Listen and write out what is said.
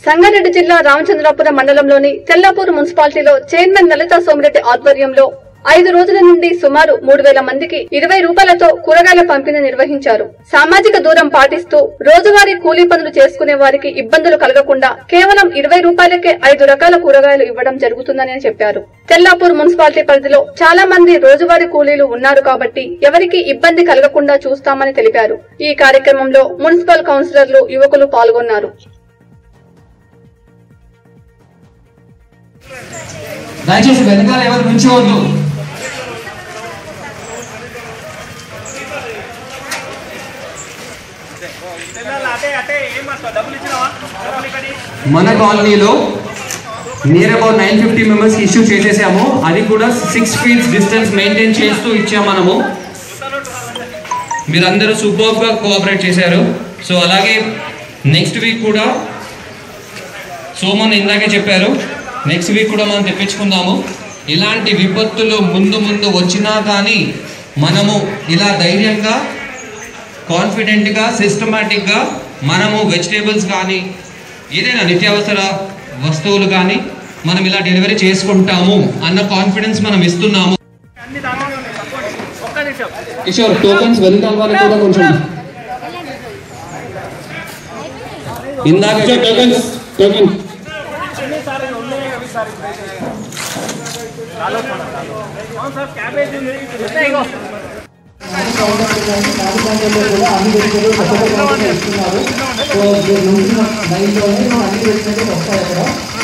సంగారెడ్డి జిల్లా రామచంద్రాపురం మండలంలోని తెల్లాపూర్ మున్సిపాలిటీలో చైర్మన్ లలిత సోమిరెడ్డి ఆధ్వర్యంలో ఐదు రోజుల నుండి సుమారు మూడు వేల మందికి ఇరవై రూపాయలతో కూరగాయల పంపిణీ నిర్వహించారు సామాజిక దూరం పాటిస్తూ రోజువారీ కూలీ పనులు చేసుకునే వారికి ఇబ్బందులు కలగకుండా కేవలం ఇరవై రూపాయలకే ఐదు రకాల కూరగాయలు ఇవ్వడం జరుగుతుందని చెప్పారు తెల్లాపూర్ మున్సిపాలిటీ పరిధిలో చాలా మంది రోజువారీ కూలీలు ఉన్నారు కాబట్టి ఎవరికి ఇబ్బంది కలగకుండా చూస్తామని తెలిపారు ఈ కార్యక్రమంలో మున్సిపల్ కౌన్సిలర్లు యువకులు పాల్గొన్నారు దయచేసి వెనకాల ఎవరు నుంచోవద్దు అటే అటే ఏం డబ్బులు ఇచ్చినావా డబ్బులు ఇక్కడి మన కాలనీలో near about nine fifty members issue చేసేసాము అది కూడా సిక్స్ ఫీట్స్ డిస్టెన్స్ మెయింటైన్ చేస్తూ ఇచ్చాము మనము మీరందరూ సూపర్గా కోఆపరేట్ చేశారు సో అలాగే నెక్స్ట్ వీక్ కూడా సోమన్ ఇందాకే చెప్పారు నెక్స్ట్ వీక్ కూడా మనం తెప్పించుకుందాము ఇలాంటి విపత్తులు ముందు ముందు వచ్చినా కానీ మనము ఇలా ధైర్యంగా కాన్ఫిడెంట్గా సిస్టమేటిక్గా మనము వెజిటేబుల్స్ కానీ ఏదైనా నిత్యావసర వస్తువులు కానీ మనం ఇలా డెలివరీ చేసుకుంటాము అన్న కాన్ఫిడెన్స్ మనం ఇస్తున్నాము అన్ని దాంట్లోనే ఉన్నాయి తప్పండి ఒక్క నిమిషం కిషోర్ టోకెన్స్ వెనకాల వాళ్ళకి కూడా కొంచెం ఇందాక టోకెన్స్ టోకెన్స్ ఎన్నిసార్లు ఉన్నాయి అవి సార్ చాలు అవును సార్ క్యాబేజీ ఉంది ఇగో రాజధానిలో కూడా అన్ని వ్యక్తులు కొత్త కొత్త ఇస్తున్నారు సో నుంచిన లైన్లోనే అన్ని వ్యక్తులు వస్తాయి అక్కడ